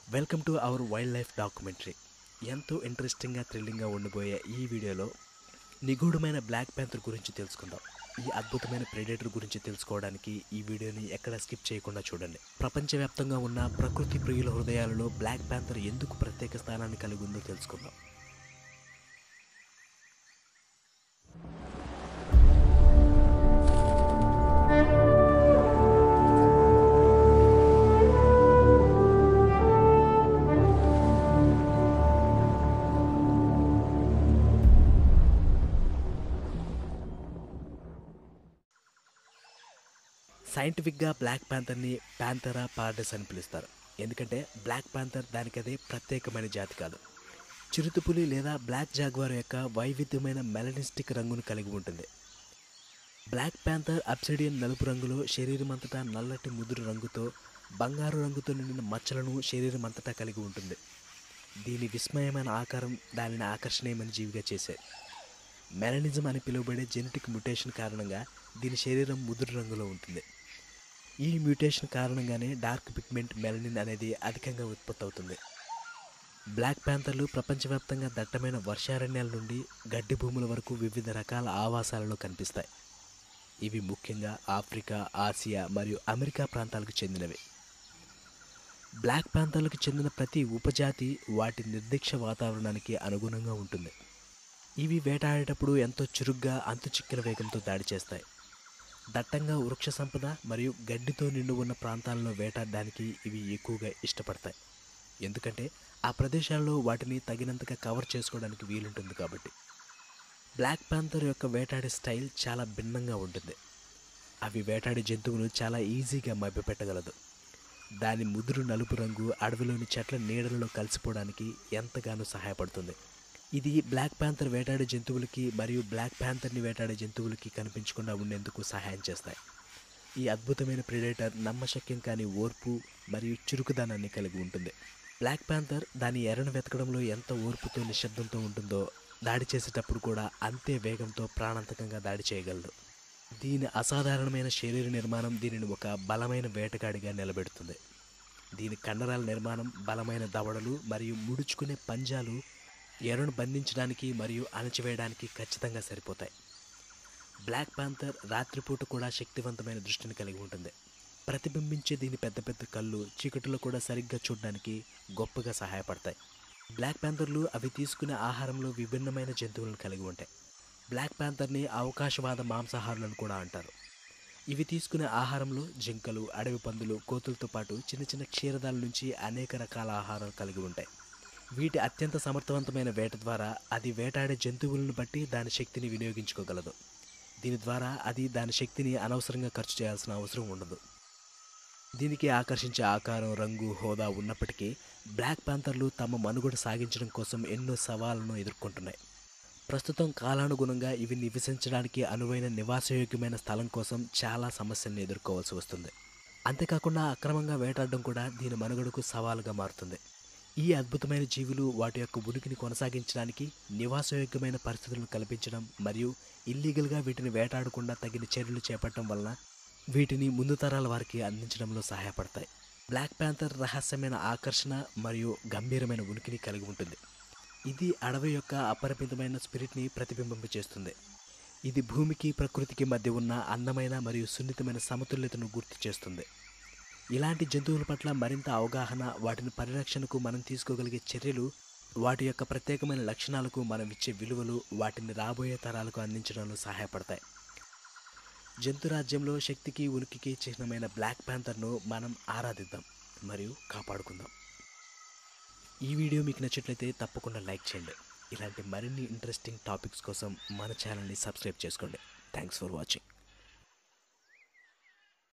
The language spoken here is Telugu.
welcome to our wildlife documentary ఎంతో ఇంట్రెస్టింగ్గా థ్రిల్లింగ్గా ఉండిపోయే ఈ వీడియోలో నిగూఢమైన బ్లాక్ ప్యాంథర్ గురించి తెలుసుకుందాం ఈ అద్భుతమైన ప్రెడేటర్ గురించి తెలుసుకోవడానికి ఈ వీడియోని ఎక్కడ స్కిప్ చేయకుండా చూడండి ప్రపంచవ్యాప్తంగా ఉన్న ప్రకృతి ప్రియుల హృదయాలలో బ్లాక్ ప్యాంథర్ ఎందుకు ప్రత్యేక స్థానాన్ని కలిగి ఉందో తెలుసుకుందాం సైంటిఫిక్గా బ్లాక్ ప్యాంథర్ని ప్యాంథరా పార్డస్ అని పిలుస్తారు ఎందుకంటే బ్లాక్ ప్యాంథర్ దానికదే ప్రత్యేకమైన జాతి కాదు చిరుతపులి లేదా బ్లాక్ జాగ్వార్ యొక్క వైవిధ్యమైన మెలనిస్టిక్ రంగును కలిగి ఉంటుంది బ్లాక్ ప్యాంథర్ అబ్సిడియన్ నలుపు రంగులో శరీరం అంతటా నల్లటి ముదురు రంగుతో బంగారు రంగుతో నిండిన మచ్చలను శరీరం అంతటా కలిగి ఉంటుంది దీని విస్మయమైన ఆకారం దానిని ఆకర్షణీయమైన జీవిగా చేశాయి మెలనిజం అని పిలువబడే జెనెటిక్ మ్యుటేషన్ కారణంగా దీని శరీరం ముదురు రంగులో ఉంటుంది ఈ మ్యూటేషన్ కారణంగానే డార్క్ పిగ్మెంట్ మెలనిన్ అనేది అధికంగా ఉత్పత్తి అవుతుంది బ్లాక్ ప్యాంథర్లు ప్రపంచవ్యాప్తంగా దట్టమైన వర్షారణ్యాల నుండి గడ్డి భూముల వరకు వివిధ రకాల ఆవాసాలలో కనిపిస్తాయి ఇవి ముఖ్యంగా ఆఫ్రికా ఆసియా మరియు అమెరికా ప్రాంతాలకు చెందినవి బ్లాక్ ప్యాంథర్లకు చెందిన ప్రతి ఉపజాతి వాటి నిర్దిక్ష వాతావరణానికి అనుగుణంగా ఉంటుంది ఇవి వేటాడేటప్పుడు ఎంతో చురుగ్గా అంతుచిక్కిన వేగంతో దాడి చేస్తాయి దట్టంగా వృక్ష సంపద మరియు గడ్డితో నిండి ఉన్న ప్రాంతాలలో వేటాడడానికి ఇవి ఎక్కువగా ఇష్టపడతాయి ఎందుకంటే ఆ ప్రదేశాల్లో వాటిని తగినంతగా కవర్ చేసుకోవడానికి వీలుంటుంది కాబట్టి బ్లాక్ ప్యాంథర్ యొక్క వేటాడే స్టైల్ చాలా భిన్నంగా ఉంటుంది అవి వేటాడే జంతువును చాలా ఈజీగా మభ్యపెట్టగలదు దాని ముదురు నలుపు రంగు అడవిలోని చెట్ల నీడలలో కలిసిపోవడానికి ఎంతగానో సహాయపడుతుంది ఇది బ్లాక్ ప్యాంథర్ వేటాడే జంతువులకి మరియు బ్లాక్ ప్యాంథర్ని వేటాడే జంతువులకి కనిపించకుండా ఉండేందుకు సహాయం చేస్తాయి ఈ అద్భుతమైన ప్రిడేటర్ నమ్మశక్యం కాని ఓర్పు మరియు చురుకుదనాన్ని కలిగి ఉంటుంది బ్లాక్ ప్యాంథర్ దాని ఎరను వెతకడంలో ఎంత ఓర్పుతో నిశ్శబ్దంతో ఉంటుందో దాడి చేసేటప్పుడు కూడా అంతే వేగంతో ప్రాణాంతకంగా దాడి చేయగలదు దీని అసాధారణమైన శరీర నిర్మాణం దీనిని ఒక బలమైన వేటగాడిగా నిలబెడుతుంది దీని కండరాల నిర్మాణం బలమైన దవడలు మరియు ముడుచుకునే పంజాలు ఎరను బంధించడానికి మరియు అణచివేయడానికి ఖచ్చితంగా సరిపోతాయి బ్లాక్ పాంథర్ రాత్రిపూట కూడా శక్తివంతమైన దృష్టిని కలిగి ఉంటుంది ప్రతిబింబించే దీని పెద్ద పెద్ద కళ్ళు చీకటిలో కూడా సరిగ్గా చూడడానికి గొప్పగా సహాయపడతాయి బ్లాక్ ప్యాంథర్లు అవి తీసుకునే ఆహారంలో విభిన్నమైన జంతువులను కలిగి ఉంటాయి బ్లాక్ ప్యాంథర్ని అవకాశవాద మాంసాహారులను కూడా అంటారు ఇవి తీసుకునే ఆహారంలో జింకలు అడవి పందులు కోతులతో పాటు చిన్న చిన్న క్షీరదాల నుంచి అనేక రకాల ఆహారాలు కలిగి ఉంటాయి వీటి అత్యంత సమర్థవంతమైన వేట ద్వారా అది వేటాడే జంతువులను బట్టి దాని శక్తిని వినియోగించుకోగలదు దీని ద్వారా అది దాని శక్తిని అనవసరంగా ఖర్చు చేయాల్సిన అవసరం ఉండదు దీనికి ఆకర్షించే ఆకారం రంగు హోదా ఉన్నప్పటికీ బ్లాక్ ప్యాంథర్లు తమ మనుగడ సాగించడం కోసం ఎన్నో సవాళ్లను ఎదుర్కొంటున్నాయి ప్రస్తుతం కాలానుగుణంగా ఇవి నివసించడానికి అనువైన నివాసయోగ్యమైన స్థలం కోసం చాలా సమస్యలను ఎదుర్కోవాల్సి వస్తుంది అంతేకాకుండా అక్రమంగా వేటాడడం కూడా దీని మనుగడకు సవాలుగా మారుతుంది ఈ అద్భుతమైన జీవులు వాటి యొక్క ఉనికిని కొనసాగించడానికి నివాసయోగ్యమైన పరిస్థితులను కల్పించడం మరియు ఇల్లీగల్గా వీటిని వేటాడకుండా తగిన చర్యలు చేపట్టడం వలన వీటిని ముందు తరాల వారికి అందించడంలో సహాయపడతాయి బ్లాక్ ప్యాంథర్ రహస్యమైన ఆకర్షణ మరియు గంభీరమైన ఉనికిని కలిగి ఉంటుంది ఇది అడవి యొక్క అపరిమితమైన స్పిరిట్ని ప్రతిబింబింపచేస్తుంది ఇది భూమికి ప్రకృతికి మధ్య ఉన్న అందమైన మరియు సున్నితమైన సమతుల్యతను గుర్తు చేస్తుంది ఇలాంటి జంతువుల పట్ల మరింత అవగాహన వాటిని పరిరక్షణకు మనం తీసుకోగలిగే చర్యలు వాటి యొక్క ప్రత్యేకమైన లక్షణాలకు మనం ఇచ్చే విలువలు వాటిని రాబోయే తరాలకు అందించడంలో సహాయపడతాయి జంతురాజ్యంలో శక్తికి ఉనికికి చిహ్నమైన బ్లాక్ ప్యాంథర్ను మనం ఆరాధిద్దాం మరియు కాపాడుకుందాం ఈ వీడియో మీకు నచ్చినట్లయితే తప్పకుండా లైక్ చేయండి ఇలాంటి మరిన్ని ఇంట్రెస్టింగ్ టాపిక్స్ కోసం మన ఛానల్ని సబ్స్క్రైబ్ చేసుకోండి థ్యాంక్స్ ఫర్ వాచింగ్